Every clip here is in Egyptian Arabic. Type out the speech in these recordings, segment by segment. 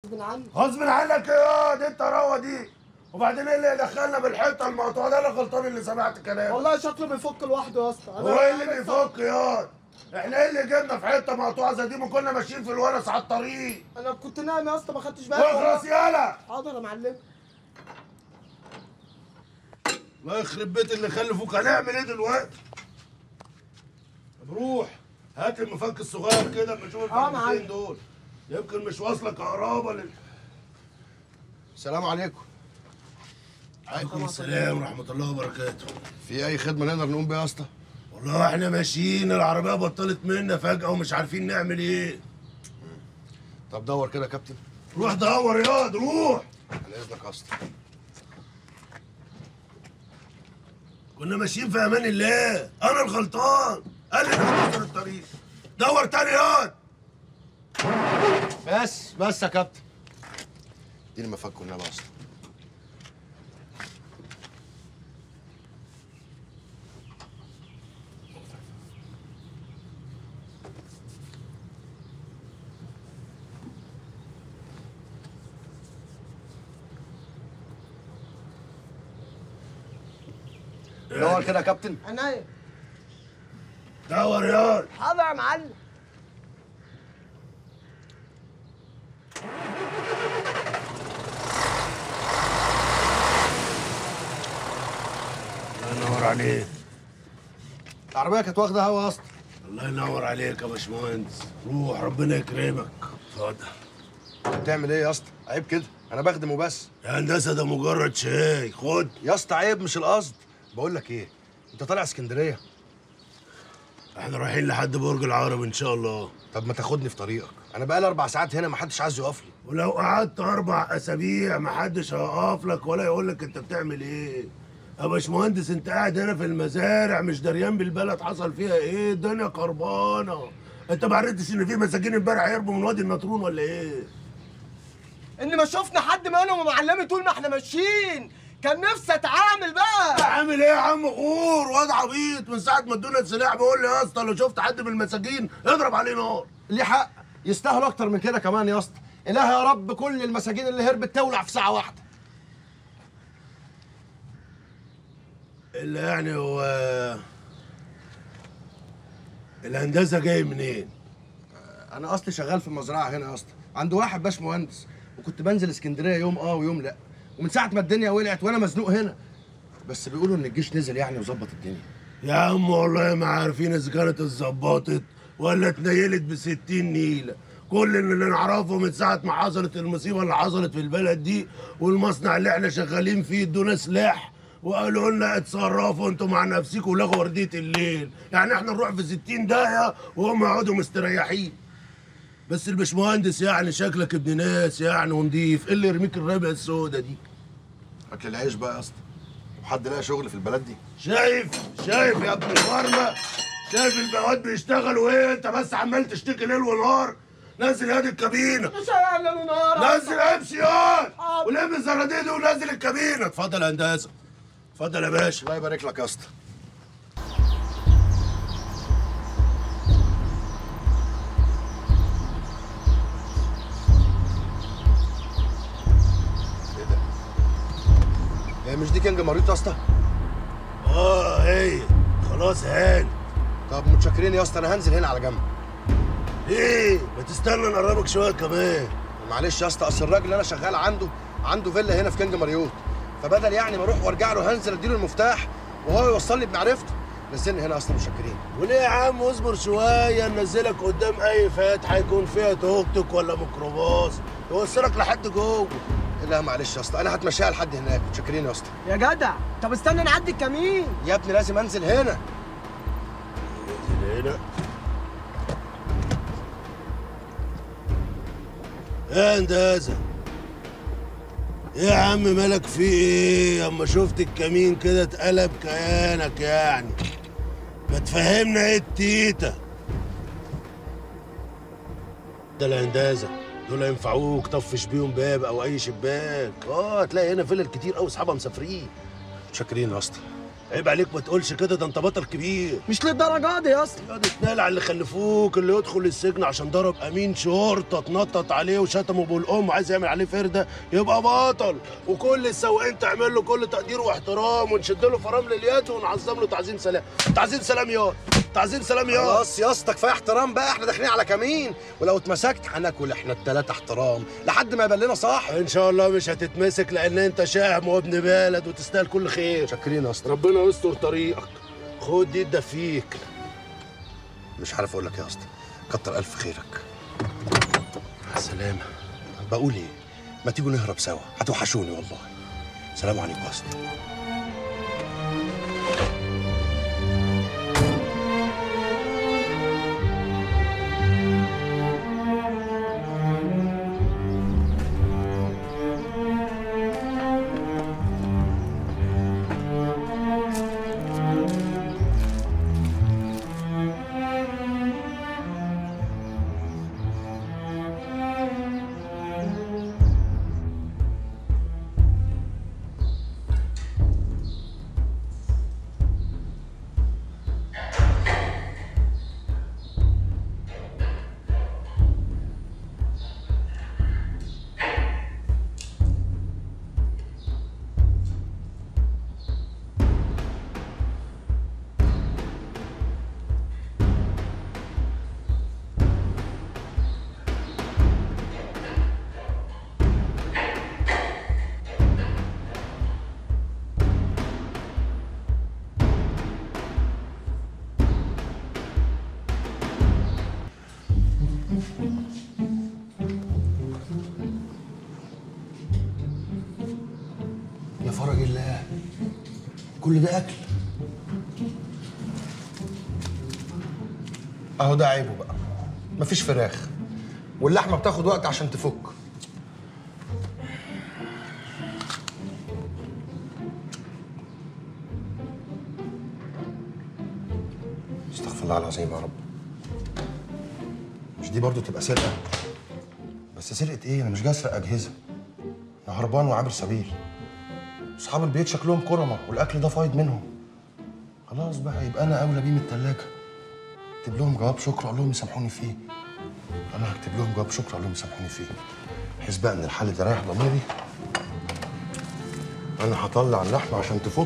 غصب عني غصب عنك يا دي الطراوه دي وبعدين ايه اللي دخلنا بالحيطه المقطوعه ده انا غلطان اللي سمعت كلامك والله شكله بيفك لوحده يا اسطى هو ايه اللي بيفك ياض احنا ايه اللي جبنا في حته مقطوعه زي دي ما كنا ماشيين في الورث على الطريق انا كنت نايم يا اسطى ما خدتش بالي اخلص يالا حاضر يا معلم الله يخرب بيت اللي خلفوك هنعمل ايه دلوقتي طب روح هات المفك الصغير كده اما اشوف آه، الفرقتين معلم. دول يمكن مش واصله كهربا لل... السلام عليكم عليكم السلام ورحمه الله وبركاته في اي خدمه نقدر نقوم بيها يا اسطى والله احنا ماشيين العربيه بطلت منا فجاه ومش عارفين نعمل ايه طب دور كده يا كابتن روح دور ياض روح على اذنك يا اسطى كنا ماشيين في امان الله انا الغلطان قال لي نختصر الطريق دور تاني ياض بس بس يا كابتن اديني مفك والنبي يا اسطى دور كده يا كابتن عينيا دور ياض حاضر يا معلم الله ينور عليك العربيه كانت واخده هوا يا اسطى الله ينور عليك يا باشمهندس روح ربنا يكرمك اتفضل بتعمل ايه يا اسطى عيب كده انا بخدم وبس يا هندسه ده مجرد شاي خد يا اسطى عيب مش القصد بقول لك ايه انت طالع اسكندريه احنا رايحين لحد برج العرب ان شاء الله طب ما تاخدني في طريقك انا بقالي اربع ساعات هنا ما حدش عايز يقف لي ولو قعدت اربع اسابيع محدش هيقف لك ولا يقول لك انت بتعمل ايه يا باشمهندس انت قاعد هنا في المزارع مش دريان بالبلد حصل فيها ايه الدنيا خربانه انت ما عرفتش ان في مساجين امبارح هيربوا من وادي النطرون ولا ايه ان ما شفنا حد منهم يا معلمي طول ما احنا ماشيين كان نفسي اتعامل بقى عامل ايه يا عم غور واد عبيط من ساعه ما ادونا السلاح بيقول لي يا اسطى لو شفت حد من المساجين اضرب عليه نار ليه حق يستاهلوا اكتر من كده كمان يا اسطى اله يا رب كل المساجين اللي هربت تولع في ساعه واحده اللي يعني هو الهندسه جاي منين انا اصلي شغال في المزرعه هنا يا اسطى عند واحد باش مهندس وكنت بنزل اسكندريه يوم اه ويوم لا ومن ساعه ما الدنيا ولعت وانا مزنوق هنا بس بيقولوا ان الجيش نزل يعني وظبط الدنيا يا عم والله ما عارفين اذا كانت اتظبطت ولا اتنيلت ب 60 نيله كل اللي نعرفه من ساعه ما حصلت المصيبه اللي حصلت في البلد دي والمصنع اللي احنا شغالين فيه ادونا سلاح وقالوا لنا اتصرفوا انتوا مع نفسكم ولغوا ورديه الليل يعني احنا نروح في 60 داهيه وهم يقعدوا مستريحين بس الباشمهندس يعني شكلك ابن ناس يعني ونضيف ايه اللي يرميك الرابعه السوداء دي اكل العيش بقى يا اسطى وحد لاقي شغل في البلد دي شايف شايف يا ابن الفرمة شايف البواد بيشتغلوا ايه انت بس عمال تشتكي ليل ونهار نزل يد الكابينه مش هيعلنوا نار نزل امشي ياض حاضر. ولم الزراديه دي ونزل الكابينه اتفضل يا هندسه اتفضل يا باشا الله يبارك لك يا اسطى ايه ده؟ هي مش دي كان مريض يا اسطى؟ اه هي خلاص هان طب متشكرين يا اسطى انا هنزل هنا على جنب ايه ما تستنى نقربك شويه كمان معلش يا اسطى اصل الراجل اللي انا شغال عنده عنده فيلا هنا في كنج مريوط فبدل يعني ما اروح وارجع له هنزل اديله المفتاح وهو يوصل لي بمعرفته نزلني هنا يا اسطى متشكرين وليه يا عم اصبر شويه ننزلك قدام اي فتحه يكون فيها توك توك ولا ميكروباص يوصلك لحد جوه لا معلش يا اسطى انا هتمشيها لحد هناك متشكرين يا اسطى يا جدع طب استنى نعدي الكمين يا ابني لازم انزل هنا ننزل هنا يا هندسة ايه يا عم مالك في ايه اما شفت الكمين كده اتقلب كيانك يعني ما تفهمنا ايه التيتا ده الهندسة دول ينفعوك طفش بيهم باب او اي شباك اه هتلاقي هنا فيلل كتير قوي اصحابها مسافرين متشكرين يا اسطى عيب عليك ما تقولش كده ده انت بطل كبير مش للدرجه دي يا اسطى يا دي تنال على اللي خلفوك اللي يدخل السجن عشان ضرب امين شرطه اتنطط عليه وشتمه بالام وعايز يعمل عليه فرده يبقى بطل وكل السواقين تعمل له كل تقدير واحترام ونشد له فرامل اليد ونعظم له تعظيم سلام تعظيم سلام يا تعظيم سلام يا خلاص يا اسطى كفايه احترام بقى احنا داخلين على كمين ولو اتمسكت هناكل احنا التلاته احترام لحد ما يبان لنا صح ان شاء الله مش هتتمسك لان انت شهم وابن بلد وتستاهل كل خير شاكرين يا اسطى ربنا يستر طريقك خد دي تدفيك مش عارف اقول لك يا اسطى كتر الف خيرك سلامة بقول ايه ما تيجوا نهرب سوا هتوحشوني والله سلام عليكم يا اسطى يا فرج الله كل ده اكل اهو ده عيبه بقى مفيش فراخ واللحمه بتاخد وقت عشان تفك استغفر الله العظيم يا رب مش دي برضو تبقى سرقه بس سرقه ايه انا مش جاي اسرق اجهزه انا هربان وعابر سبيل اصحاب البيت شكلهم كرمه والاكل ده فايض منهم خلاص بقى يبقى انا اولى بيه من التلاجه اكتب لهم جواب شكر اقول لهم يسامحوني فيه انا هكتب لهم جواب شكر اقول لهم يسامحوني فيه بحيث بقى ان الحل ده رايح ضميري انا هطلع اللحمه عشان تفك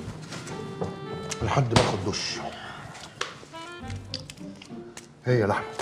لحد ما اخد دش هي لحمه